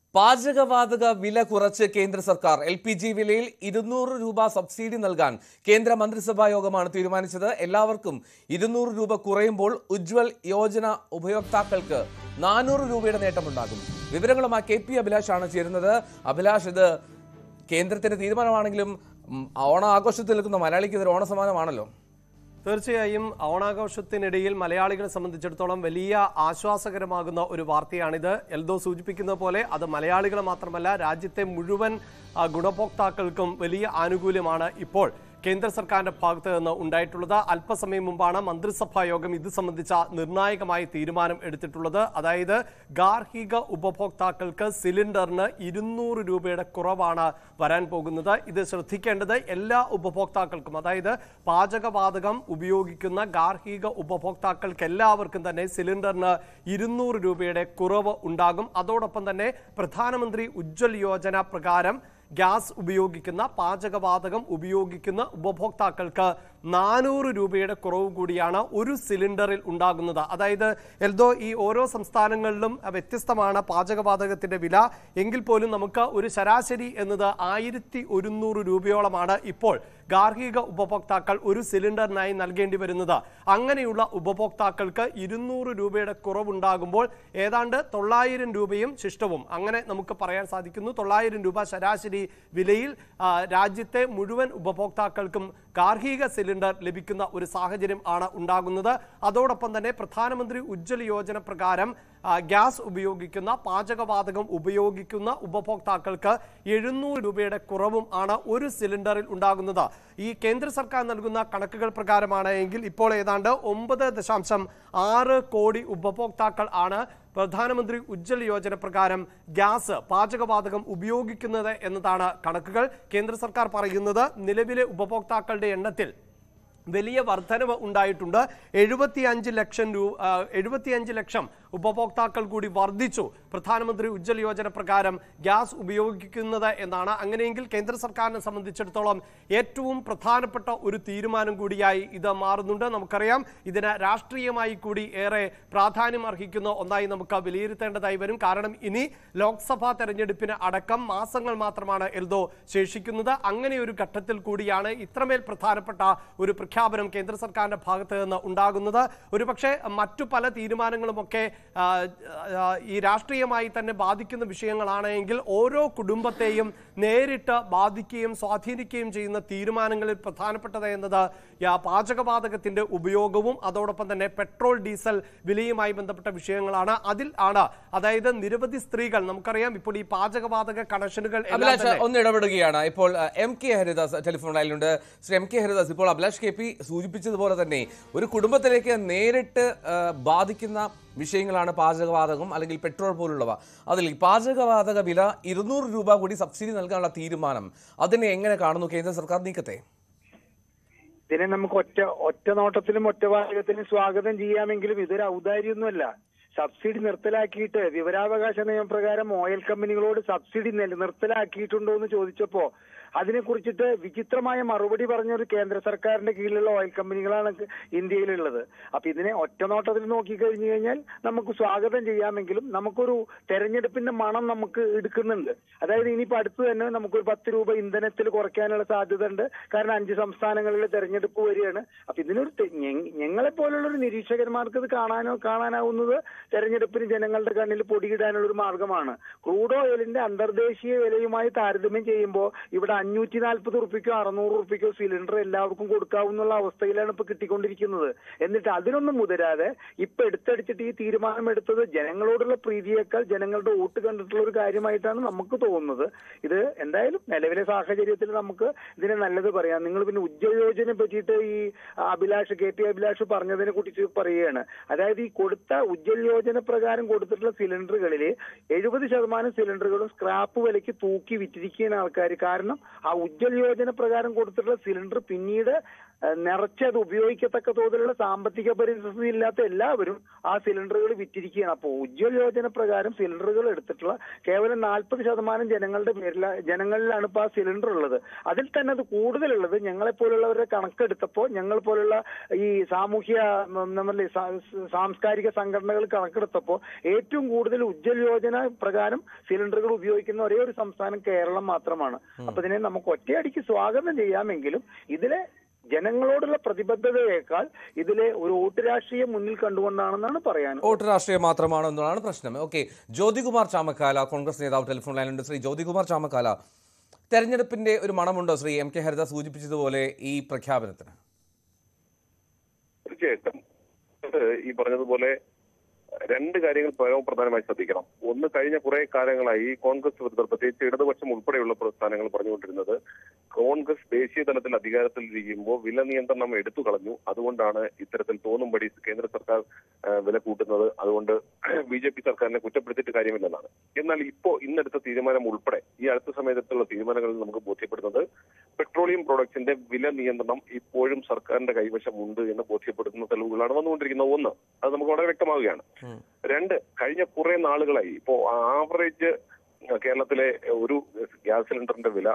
പാചകവാതക വില കുറച്ച് കേന്ദ്ര സർക്കാർ എൽ പി ജി വിലയിൽ ഇരുന്നൂറ് രൂപ സബ്സിഡി നൽകാൻ കേന്ദ്ര മന്ത്രിസഭാ യോഗമാണ് തീരുമാനിച്ചത് എല്ലാവർക്കും ഇരുന്നൂറ് രൂപ കുറയുമ്പോൾ ഉജ്വൽ യോജന ഉപയോക്താക്കൾക്ക് നാനൂറ് രൂപയുടെ നേട്ടമുണ്ടാകും വിവരങ്ങളുമായി കെ പി അഭിലാഷാണ് ചേരുന്നത് അഭിലാഷ് ഇത് കേന്ദ്രത്തിന്റെ തീരുമാനമാണെങ്കിലും ഉം, ഓണാഘോഷത്തിൽ നിൽക്കുന്ന മലയാളിക്ക് ഇതൊരു ഓണസമ്മാനമാണല്ലോ തീർച്ചയായും ഓണാഘോഷത്തിനിടയിൽ മലയാളികളെ സംബന്ധിച്ചിടത്തോളം വലിയ ആശ്വാസകരമാകുന്ന ഒരു വാർത്തയാണിത് എൽദോ സൂചിപ്പിക്കുന്ന പോലെ അത് മലയാളികളെ മാത്രമല്ല രാജ്യത്തെ മുഴുവൻ ആ, ഗുണഭോക്താക്കൾക്കും വലിയ ആനുകൂല്യമാണ് ഇപ്പോൾ കേന്ദ്ര സർക്കാരിന്റെ ഭാഗത്ത് നിന്ന് ഉണ്ടായിട്ടുള്ളത് അല്പസമയം മുമ്പാണ് മന്ത്രിസഭാ യോഗം ഇത് സംബന്ധിച്ച നിർണായകമായ തീരുമാനം എടുത്തിട്ടുള്ളത് അതായത് ഗാർഹിക ഉപഭോക്താക്കൾക്ക് സിലിണ്ടറിന് ഇരുന്നൂറ് രൂപയുടെ കുറവാണ് വരാൻ പോകുന്നത് ഇത് ശ്രദ്ധിക്കേണ്ടത് എല്ലാ ഉപഭോക്താക്കൾക്കും അതായത് പാചകവാതകം ഉപയോഗിക്കുന്ന ഗാർഹിക ഉപഭോക്താക്കൾക്ക് എല്ലാവർക്കും തന്നെ സിലിണ്ടറിന് ഇരുന്നൂറ് രൂപയുടെ കുറവ് ഉണ്ടാകും അതോടൊപ്പം തന്നെ പ്രധാനമന്ത്രി ഉജ്ജ്വൽ യോജന പ്രകാരം ഗ്യാസ് ഉപയോഗിക്കുന്ന പാചകവാതകം ഉപയോഗിക്കുന്ന ഉപഭോക്താക്കൾക്ക് നാനൂറ് രൂപയുടെ കുറവ് കൂടിയാണ് ഒരു സിലിണ്ടറിൽ ഉണ്ടാകുന്നത് അതായത് എൽദോ ഈ ഓരോ സംസ്ഥാനങ്ങളിലും വ്യത്യസ്തമാണ് പാചകവാതകത്തിന്റെ വില എങ്കിൽ പോലും നമുക്ക് ഒരു ശരാശരി എന്നത് ആയിരത്തി ഒരുന്നൂറ് രൂപയോളമാണ് ഇപ്പോൾ ഗാർഹിക ഉപഭോക്താക്കൾ ഒരു സിലിണ്ടറിനായി നൽകേണ്ടി വരുന്നത് അങ്ങനെയുള്ള ഉപഭോക്താക്കൾക്ക് ഇരുന്നൂറ് രൂപയുടെ കുറവുണ്ടാകുമ്പോൾ ഏതാണ്ട് തൊള്ളായിരം രൂപയും ശിഷ്ടവും അങ്ങനെ നമുക്ക് പറയാൻ സാധിക്കുന്നു തൊള്ളായിരം രൂപ ശരാശരി വിലയിൽ ആ, രാജ്യത്തെ മുഴുവൻ ഉപഭോക്താക്കൾക്കും ഗാർഹിക സിലിണ്ടർ ലഭിക്കുന്ന ഒരു സാഹചര്യം ആണ് ഉണ്ടാകുന്നത് അതോടൊപ്പം തന്നെ പ്രധാനമന്ത്രി ഉജ്ജ്വൽ യോജന പ്രകാരം ആ, ഗ്യാസ് ഉപയോഗിക്കുന്ന പാചകവാതകം ഉപയോഗിക്കുന്ന ഉപഭോക്താക്കൾക്ക് എഴുന്നൂറ് രൂപയുടെ കുറവും ആണ് ഒരു സിലിണ്ടറിൽ ഉണ്ടാകുന്നത് ഈ കേന്ദ്ര സർക്കാർ നൽകുന്ന കണക്കുകൾ പ്രകാരമാണ് എങ്കിൽ ഇപ്പോൾ ഏതാണ്ട് ഒമ്പത് ദശാംശം ആറ് കോടി ഉപഭോക്താക്കൾ ആണ് പ്രധാനമന്ത്രി ഉജ്ജ്വൽ യോജന പ്രകാരം ഗ്യാസ് പാചകവാതകം ഉപയോഗിക്കുന്നത് എന്നതാണ് കണക്കുകൾ കേന്ദ്ര സർക്കാർ പറയുന്നത് നിലവിലെ ഉപഭോക്താക്കളുടെ എണ്ണത്തിൽ വലിയ വർധനവ് ഉണ്ടായിട്ടുണ്ട് എഴുപത്തിയഞ്ച് ലക്ഷം രൂപ എഴുപത്തിയഞ്ച് ലക്ഷം ഉപഭോക്താക്കൾ കൂടി വർദ്ധിച്ചു പ്രധാനമന്ത്രി ഉജ്ജ്വൽ യോജന പ്രകാരം ഗ്യാസ് ഉപയോഗിക്കുന്നത് എന്നാണ് അങ്ങനെയെങ്കിൽ കേന്ദ്ര സർക്കാരിനെ സംബന്ധിച്ചിടത്തോളം ഏറ്റവും പ്രധാനപ്പെട്ട ഒരു തീരുമാനം കൂടിയായി ഇത് മാറുന്നുണ്ട് നമുക്കറിയാം ഇതിന് രാഷ്ട്രീയമായി കൂടി ഏറെ പ്രാധാന്യം അർഹിക്കുന്ന ഒന്നായി നമുക്ക് വിലയിരുത്തേണ്ടതായി വരും കാരണം ഇനി ലോക്സഭാ തെരഞ്ഞെടുപ്പിന് അടക്കം മാസങ്ങൾ മാത്രമാണ് എൽദോ ശേഷിക്കുന്നത് അങ്ങനെ ഒരു ഘട്ടത്തിൽ കൂടിയാണ് ഇത്രമേൽ പ്രധാനപ്പെട്ട ഒരു പ്രഖ്യാപനം കേന്ദ്ര സർക്കാരിന്റെ ഭാഗത്ത് നിന്ന് ഉണ്ടാകുന്നത് ഒരുപക്ഷെ മറ്റു പല തീരുമാനങ്ങളുമൊക്കെ ആ, ആ, ഈ രാഷ്ട്രീയമായി തന്നെ ബാധിക്കുന്ന വിഷയങ്ങളാണ് എങ്കിൽ ഓരോ കുടുംബത്തെയും നേരിട്ട് ബാധിക്കുകയും സ്വാധീനിക്കുകയും ചെയ്യുന്ന തീരുമാനങ്ങളിൽ പ്രധാനപ്പെട്ടത് എന്നത് ആ, പാചകവാതകത്തിന്റെ ഉപയോഗവും അതോടൊപ്പം തന്നെ പെട്രോൾ ഡീസൽ വിലയുമായി ബന്ധപ്പെട്ട വിഷയങ്ങളാണ് അതിൽ ആണ് അതായത് നിരവധി സ്ത്രീകൾ നമുക്കറിയാം ഇപ്പോൾ ഈ പാചകവാതക കണക്ഷനുകൾ എല്ലാം അഭിലാഷ് തന്നെ ഒന്ന് ഇടപെടുകയാണ് ഇപ്പോൾ അഹ്, എം കെ ഹരിദാസ് ടെലിഫോൺ ലൈനിലുണ്ട് ശ്രീ എം കെ ഹരിദാസ് ഇപ്പോൾ അഭിലാഷ് കെ പി സൂചിപ്പിച്ചതുപോലെ തന്നെ ഒരു കുടുംബത്തിലേക്ക് നേരിട്ട് അഹ്, ബാധിക്കുന്ന വിഷയങ്ങളാണ് പാചകവാതകം അല്ലെങ്കിൽ പെട്രോൾ പോലുള്ളവ അതിൽ ഈ പാചകവാതക വില ഇരുന്നൂറ് രൂപ കൂടി സബ്സിഡി നൽകാനുള്ള തീരുമാനം അതിനെ എങ്ങനെ കാണുന്നു കേന്ദ്ര സർക്കാർ നീക്കത്തെ ഇതിനെ നമുക്ക് ഒറ്റ ഒറ്റ നോട്ടത്തിലും ഒറ്റ വാചകത്തിലും സ്വാഗതം ചെയ്യാമെങ്കിലും ഇതൊരു ഔദാര്യമൊന്നുമല്ല സബ്സിഡി നിർത്തലാക്കിയിട്ട് വിവരാവകാശ നിയമപ്രകാരം ഓയിൽ കമ്പനികളോട് സബ്സിഡി നില- നിർത്തലാക്കിയിട്ടുണ്ടോ എന്ന് ചോദിച്ചപ്പോ അതിനെക്കുറിച്ചിട്ട് വിചിത്രമായ മറുപടി പറഞ്ഞ ഒരു കേന്ദ്ര സർക്കാരിന്റെ കീഴിലുള്ള ഓയിൽ കമ്പനികളാണ് ഇന്ത്യയിലുള്ളത് അപ്പൊ ഇതിനെ ഒറ്റ നോട്ടത്തിൽ നോക്കിക്കഴിഞ്ഞു കഴിഞ്ഞാൽ നമുക്ക് സ്വാഗതം ചെയ്യാമെങ്കിലും നമുക്കൊരു തെരഞ്ഞെടുപ്പിന്റെ മണം നമുക്ക് എടുക്കുന്നുണ്ട് അതായത് ഇനിയിപ്പോ അടുത്ത് തന്നെ നമുക്കൊരു പത്ത് രൂപ ഇന്ധനത്തിൽ കുറയ്ക്കാനുള്ള സാധ്യത ഉണ്ട് കാരണം അഞ്ച് സംസ്ഥാനങ്ങളിൽ തെരഞ്ഞെടുപ്പ് വരികയാണ് അപ്പൊ ഇതിനൊരു തെ- ഞ- ഞങ്ങളെ പോലുള്ള ഒരു നിരീക്ഷകന്മാർക്ക് ഇത് കാണാനോ കാണാനാവുന്നത് തെരഞ്ഞെടുപ്പിന് ജനങ്ങളുടെ കണ്ണിൽ പൊടിയിടാനുള്ള ഒരു മാർഗമാണ് ക്രൂഡ് ഓയിലിന്റെ അന്തർദേശീയ വിലയുമായി താരതമ്യം ചെയ്യുമ്പോൾ ഇവിടെ അഞ്ഞൂറ്റി നാൽപ്പത് ഉറുപ്പിക്കോ അറുന്നൂറ് ഉറുപ്പിക്കോ സിലിണ്ടർ എല്ലാവർക്കും കൊടുക്കാവുന്ന അവസ്ഥയിലാണ് ഇപ്പൊ കിട്ടിക്കൊണ്ടിരിക്കുന്നത് എന്നിട്ട് അതിനൊന്നും മുതരാതെ ഇപ്പൊ എടുത്തടിച്ചിട്ട് ഈ തീരുമാനം എടുത്തത് ജനങ്ങളോടുള്ള പ്രീതിയേക്കാൾ ജനങ്ങളുടെ വോട്ട് കണ്ടിട്ടുള്ള ഒരു കാര്യമായിട്ടാണ് നമുക്ക് തോന്നുന്നത് ഇത് എന്തായാലും നിലവിലെ സാഹചര്യത്തിൽ നമുക്ക് ഇതിനെ നല്ലത് പറയാം നിങ്ങൾ പിന്നെ ഉജ്ജ്വല യോജനയെ പറ്റിയിട്ട് ഈ അഭിലാഷ് കെ പി അഭിലാഷ് പറഞ്ഞതിനെ കുറിച്ച് പറയുകയാണ് അതായത് ഈ കൊടുത്ത ഉജ്ജ്വൽ യോജന പ്രകാരം കൊടുത്തിട്ടുള്ള സിലിണ്ടറുകളിൽ എഴുപത് ശതമാനം സിലിണ്ടറുകളും സ്ക്രാപ്പ് വിലയ്ക്ക് തൂക്കി വിറ്റിരിക്കുകയാണ് ആൾക്കാർ കാരണം ആ ഉജ്ജ്വൽ യോജന പ്രകാരം കൊടുത്തിട്ടുള്ള സിലിണ്ടർ പിന്നീട് ഏഹ്, നിറച്ച് അത് ഉപയോഗിക്കത്തക്ക തോതിലുള്ള സാമ്പത്തിക പരിസ്ഥിതി ഇല്ലാത്ത എല്ലാവരും ആ സിലിണ്ടറുകൾ വിറ്റിരിക്കുകയാണ് അപ്പോൾ ഉജ്ജ്വൽ യോജന പ്രകാരം സിലിണ്ടറുകൾ എടുത്തിട്ടുള്ള കേവലം നാൽപ്പത് ശതമാനം ജനങ്ങളുടെ പേരില ജനങ്ങളിലാണ് ഇപ്പോൾ ആ സിലിണ്ടർ ഉള്ളത് അതിൽ തന്നെ അത് കൂടുതലുള്ളത് ഞങ്ങളെ പോലുള്ളവരുടെ കണക്കെടുത്തപ്പോൾ ഞങ്ങൾ പോലുള്ള ഈ സാമൂഹ്യ ഉം, നമ്മളെ സാ- സാംസ്കാരിക സംഘടനകൾ കണക്കെടുത്തപ്പോൾ ഏറ്റവും കൂടുതൽ ഉജ്ജ്വൽ യോജന പ്രകാരം സിലിണ്ടറുകൾ ഉപയോഗിക്കുന്ന ഒരേ ഒരു സംസ്ഥാനം കേരളം മാത്രമാണ് അപ്പൊ ഇതിനെ നമുക്ക് ഒറ്റയടിക്ക് സ്വാഗതം ചെയ്യാമെങ്കിലും ഇതിലെ ജനങ്ങളോടുള്ള പ്രതിബദ്ധതയേക്കാൾ ഇതിലെ ഒരു വോട്ട് രാഷ്ട്രീയം മുന്നിൽ കണ്ടുകൊണ്ടാണെന്നാണ് പറയാൻ വോട്ട് രാഷ്ട്രീയം മാത്രമാണോ എന്നതാണ് പ്രശ്നം ഓക്കെ ജ്യോതികുമാർ ചാമക്കാല കോൺഗ്രസ് നേതാവ് ടെലിഫോൺ ലൈനുണ്ട് ശ്രീ ജ്യോതികുമാർ ചാമക്കാല തെരഞ്ഞെടുപ്പിന്റെ ഒരു മണമുണ്ടോ ശ്രീ എം കെ ഹരിത സൂചിപ്പിച്ചതുപോലെ ഈ പ്രഖ്യാപനത്തിന് തീർച്ചയായിട്ടും ഇത് ഈ പറഞ്ഞതുപോലെ രണ്ട് കാര്യങ്ങൾ പരമ പ്രധാനമായി ശ്രദ്ധിക്കണം ഒന്ന് കഴിഞ്ഞ കുറെ കാലങ്ങളായി ഈ കോൺഗ്രസ് വിരുദ്ധർ പ്രത്യേകിച്ച് ഇടതുപക്ഷം ഉൾപ്പെടെയുള്ള പ്രസ്ഥാനങ്ങൾ പറഞ്ഞുകൊണ്ടിരുന്നത് കോൺഗ്രസ് ദേശീയ തലത്തിൽ അധികാരത്തിൽ ഇരിക്കുമ്പോൾ വില നിയന്ത്രണം എടുത്തു കളഞ്ഞു അതുകൊണ്ടാണ് ഇത്തരത്തിൽ തോന്നുംപടി കേന്ദ്ര സർക്കാർ ആ, വില കൂട്ടുന്നത് അതുകൊണ്ട് ബി ജെ പി സർക്കാരിനെ കുറ്റപ്പെടുത്തിയിട്ട് കാര്യമില്ലെന്നാണ് എന്നാൽ ഇപ്പോ ഇന്നെടുത്ത തീരുമാനം ഉൾപ്പെടെ ഈ അടുത്ത സമയത്തുള്ള തീരുമാനങ്ങളിൽ നമുക്ക് ബോധ്യപ്പെടുന്നത് പെട്രോളിയം പ്രോഡക്ട്സിന്റെ വില നിയന്ത്രണം ഇപ്പോഴും സർക്കാരിന്റെ കൈവശമുണ്ട് എന്ന് ബോധ്യപ്പെടുത്തുന്ന തെളിവുകളാണ് വന്നുകൊണ്ടിരിക്കുന്നത് ഒന്ന് അത് നമുക്ക് വളരെ വ്യക്തമാവുകയാണ് രണ്ട് കഴിഞ്ഞ കുറെ നാളുകളായി ഇപ്പോ ആവറേജ് കേരളത്തിലെ ഒരു ഗ്യാസ് സിലിണ്ടറിന്റെ വില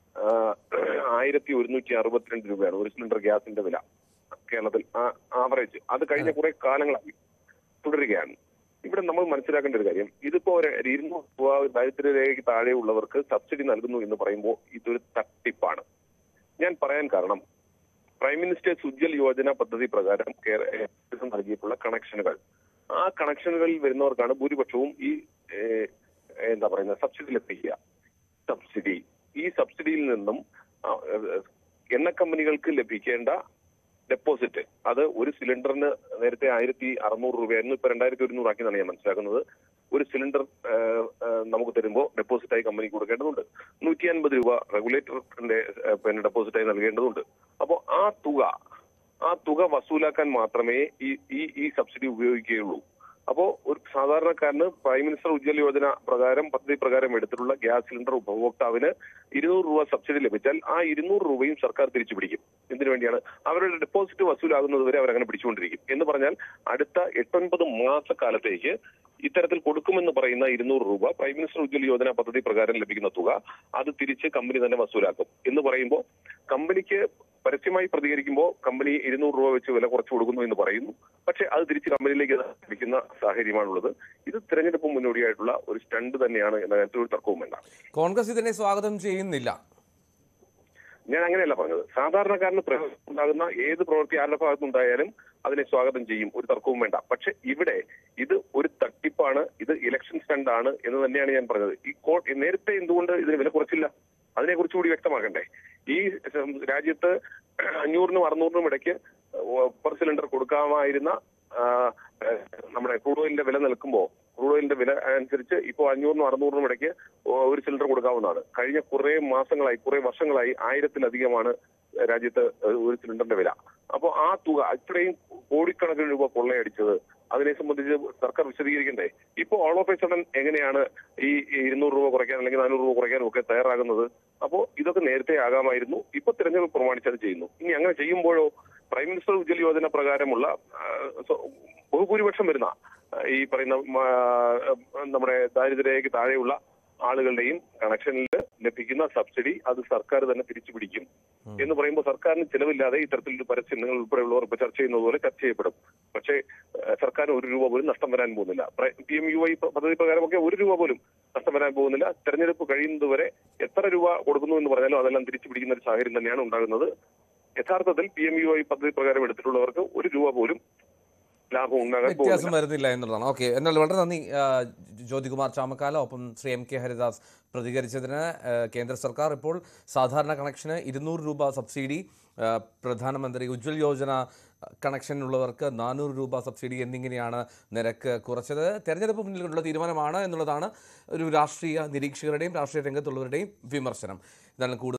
ആയിരത്തി ഒരുന്നൂറ്റി അറുപത്തിരണ്ട് രൂപയാണ് ഒരു സിലിണ്ടർ ഗ്യാസിന്റെ വില കേരളത്തിൽ ആവറേജ് അത് കഴിഞ്ഞ കുറെ കാലങ്ങളായി തുടരുകയാണ് ഇവിടെ നമ്മൾ മനസ്സിലാക്കേണ്ട ഒരു കാര്യം ഇതിപ്പോ ഒരു ഇരുന്നൂറ് രൂപ ദാരിദ്ര്യരേഖയ്ക്ക് താഴെയുള്ളവർക്ക് സബ്സിഡി നൽകുന്നു എന്ന് പറയുമ്പോൾ ഇതൊരു തട്ടിപ്പാണ് ഞാൻ പറയാൻ കാരണം പ്രൈം മിനിസ്റ്റേഴ്സ് ഉജ്ജൽ യോജന പദ്ധതി പ്രകാരം കേരളം നൽകിയിട്ടുള്ള കണക്ഷനുകൾ ആ കണക്ഷനുകളിൽ വരുന്നവർക്കാണ് ഭൂരിപക്ഷവും ഈ ഏഹ്, എന്താ പറയുന്നത് സബ്സിഡി ലഭിക്കുക സബ്സിഡി ഈ സബ്സിഡിയിൽ നിന്നും ആ, ഏഹ്, എണ്ണ കമ്പനികൾക്ക് ലഭിക്കേണ്ട ഡെപ്പോസിറ്റ് അത് ഒരു സിലിണ്ടറിന് നേരത്തെ ആയിരത്തി അറുന്നൂറ് രൂപയായിരുന്നു ഇപ്പൊ രണ്ടായിരത്തി ഒരുന്നൂറ് ആക്കിയെന്നാണ് ഞാൻ മനസ്സിലാക്കുന്നത് ഒരു സിലിണ്ടർ ഏഹ്, ഏഹ്, നമുക്ക് തരുമ്പോൾ ഡെപ്പോസിറ്റായി കമ്പനി കൊടുക്കേണ്ടതുണ്ട് നൂറ്റി അൻപത് രൂപ റെഗുലേറ്ററിന്റെ ഏഹ്, പിന്നെ ഡെപ്പോസിറ്റായി നൽകേണ്ടതുണ്ട് അപ്പോൾ ആ തുക ആ തുക വസൂലാക്കാൻ മാത്രമേ ഈ ഈ ഈ സബ്സിഡി ഉപയോഗിക്കുകയുള്ളൂ അപ്പോ ഒരു സാധാരണക്കാരന് പ്രൈം മിനിസ്റ്റർ ഉജ്ജ്വൽ യോജന പ്രകാരം പദ്ധതി പ്രകാരം എടുത്തിട്ടുള്ള ഗ്യാസ് സിലിണ്ടർ ഉപഭോക്താവിന് ഇരുന്നൂറ് രൂപ സബ്സിഡി ലഭിച്ചാൽ ആ ഇരുന്നൂറ് രൂപയും സർക്കാർ തിരിച്ചു പിടിക്കും എന്തിനു വേണ്ടിയാണ് അവരുടെ ഡെപ്പോസിറ്റ് വസൂലാകുന്നത് വരെ അവരങ്ങനെ പിടിച്ചുകൊണ്ടിരിക്കും എന്ന് പറഞ്ഞാൽ അടുത്ത എട്ടൊൻപത് മാസക്കാലത്തേക്ക് ഇത്തരത്തിൽ കൊടുക്കുമെന്ന് പറയുന്ന ഇരുന്നൂറ് രൂപ പ്രൈം മിനിസ്റ്റർ ഉജ്ജ്വൽ യോജന പദ്ധതി പ്രകാരം ലഭിക്കുന്ന തുക അത് തിരിച്ച് കമ്പനി തന്നെ വസൂലാക്കും എന്ന് പറയുമ്പോൾ കമ്പനിക്ക് പരസ്യമായി പ്രതികരിക്കുമ്പോൾ കമ്പനി ഇരുന്നൂറ് രൂപ വെച്ച് വില കുറച്ച് കൊടുക്കുന്നു എന്ന് പറയുന്നു പക്ഷേ അത് തിരിച്ച് കമ്പനിയിലേക്ക് ലഭിക്കുന്ന സാഹചര്യമാണുള്ളത് ഇത് തിരഞ്ഞെടുപ്പ് മുന്നോടിയായിട്ടുള്ള ഒരു സ്റ്റണ്ട് തന്നെയാണ് എന്ന കാര്യത്തിൽ ഒരു തർക്കവും വേണ്ട കോൺഗ്രസ് ഇതിനെ സ്വാഗതം ചെയ്യുന്നില്ല ഞാൻ അങ്ങനെയല്ല പറഞ്ഞത് സാധാരണക്കാരന് പ്രയോജനം ഉണ്ടാകുന്ന ഏത് പ്രവൃത്തി ആരുടെ ഭാഗത്തുനിന്നുണ്ടായാലും അതിനെ സ്വാഗതം ചെയ്യും ഒരു തർക്കവും വേണ്ട പക്ഷെ ഇവിടെ ഇത് ഒരു തട്ടിപ്പാണ് ഇത് ഇലക്ഷൻ സ്റ്റണ്ടാണ് എന്ന് തന്നെയാണ് ഞാൻ പറഞ്ഞത് ഈ കോ നേരത്തെ എന്തുകൊണ്ട് ഇതിന് വില കുറച്ചില്ല അതിനെ കുറിച്ച് കൂടി വ്യക്തമാക്കണ്ടേ ഈ ഉം, രാജ്യത്ത് അഞ്ഞൂറിനും അറുന്നൂറിനും ഇടയ്ക്ക് പെർ സിലിണ്ടർ കൊടുക്കാമായിരുന്ന ആ, ഏഹ്, നമ്മുടെ ക്രൂഡ് ഓയിലിന്റെ വില നിൽക്കുമ്പോൾ ക്രൂഡ് ഓയിലിന്റെ വില അനുസരിച്ച് ഇപ്പോൾ അഞ്ഞൂറിനും അറുന്നൂറിനും ഇടയ്ക്ക് ഒരു സിലിണ്ടർ കൊടുക്കാവുന്നതാണ് കഴിഞ്ഞ കുറെ മാസങ്ങളായി കുറെ വർഷങ്ങളായി ആയിരത്തിലധികമാണ് രാജ്യത്ത് ഒരു സിലിണ്ടറിന്റെ വില അപ്പോൾ ആ തുക ഇത്രയും കോടിക്കണക്കിന് രൂപ കൊള്ളയടിച്ചത് അതിനെ സംബന്ധിച്ച് സർക്കാർ വിശദീകരിക്കണ്ടേ ഇപ്പോൾ ഓൾ ഓഫ് എ സഡൻ എങ്ങനെയാണ് ഈ ഈ ഇരുന്നൂറ് രൂപ കുറയ്ക്കാൻ അല്ലെങ്കിൽ നാനൂറ് രൂപ കുറയ്ക്കാനും ഒക്കെ തയ്യാറാകുന്നത് അപ്പോൾ ഇതൊക്കെ നേരത്തെ ആകാമായിരുന്നു ഇപ്പൊ തിരഞ്ഞെടുപ്പ് പ്രമാണിച്ച് അത് ചെയ്യുന്നു ഇനി അങ്ങനെ ചെയ്യുമ്പോഴോ പ്രൈം മിനിസ്റ്റർ ഉജ്ജ്വൽ യോജന പ്രകാരമുള്ള ആ, സ്വ- ബഹുഭൂരിപക്ഷം വരുന്ന ആ, ഈ പറയുന്ന ആ, നമ്മുടെ ദാരിദ്ര്യരേഖയ്ക്ക് താഴെയുള്ള ആളുകളുടെയും കണക്ഷനിൽ ലഭിക്കുന്ന സബ്സിഡി അത് സർക്കാർ തന്നെ തിരിച്ചു പിടിക്കും എന്ന് പറയുമ്പോൾ സർക്കാരിന് ചിലവില്ലാതെ ഇത്തരത്തിലൊരു പരസ്യം നിങ്ങൾ ഉൾപ്പെടെയുള്ളവർ ഇപ്പൊ ചർച്ച ചെയ്യുന്നത് പോലെ ചർച്ച ചെയ്യപ്പെടും പക്ഷേ ഏഹ്, സർക്കാരിന് ഒരു രൂപ പോലും നഷ്ടം വരാൻ പോകുന്നില്ല പി എം യു ഐ പദ്ധതി പ്രകാരമൊക്കെ ഒരു രൂപ പോലും നഷ്ടം വരാൻ പോകുന്നില്ല തെരഞ്ഞെടുപ്പ് കഴിയുന്നത് വരെ എത്ര രൂപ കൊടുക്കുന്നു എന്ന് പറഞ്ഞാലും അതെല്ലാം തിരിച്ചു പിടിക്കുന്ന ഒരു സാഹചര്യം തന്നെയാണ് ഉണ്ടാകുന്നത് യഥാർത്ഥത്തിൽ പി എം യു ഐ പദ്ധതി പ്രകാരം എടുത്തിട്ടുള്ളവർക്ക് ഒരു രൂപ പോലും ലാഭം ഉണ്ടാകാൻ പോകുന്നില്ല വ്യത്യാസം വരുന്നില്ല എന്നുള്ളതാണ് ഓക്കെ എന്നാൽ വളരെ നന്ദി ആ, ജ്യോതികുമാർ ചാമക്കാല ഒപ്പം ശ്രീ എം കെ ഹരിദാസ് പ്രതികരിച്ചതിന് ആ, കേന്ദ്ര സർക്കാർ ഇപ്പോൾ സാധാരണ കണക്ഷന് ഇരുന്നൂറ് രൂപ സബ്സിഡി ആ, പ്രധാനമന്ത്രി ഉജ്ജ്വൽ യോജന കണക്ഷനുള്ളവർക്ക് നാനൂറ് രൂപ സബ്സിഡി എന്നിങ്ങനെയാണ് നിരക്ക് കുറച്ചത് തെരഞ്ഞെടുപ്പ് മുന്നിൽ കൊണ്ടുള്ള തീരുമാനമാണ് എന്നുള്ളതാണ് ഒരു രാഷ്ട്രീയ നിരീക്ഷകരുടെയും രാഷ്ട്രീയ രംഗത്തുള്ളവരുടെയും വിമർശനം എന്നാലും കൂടുതൽ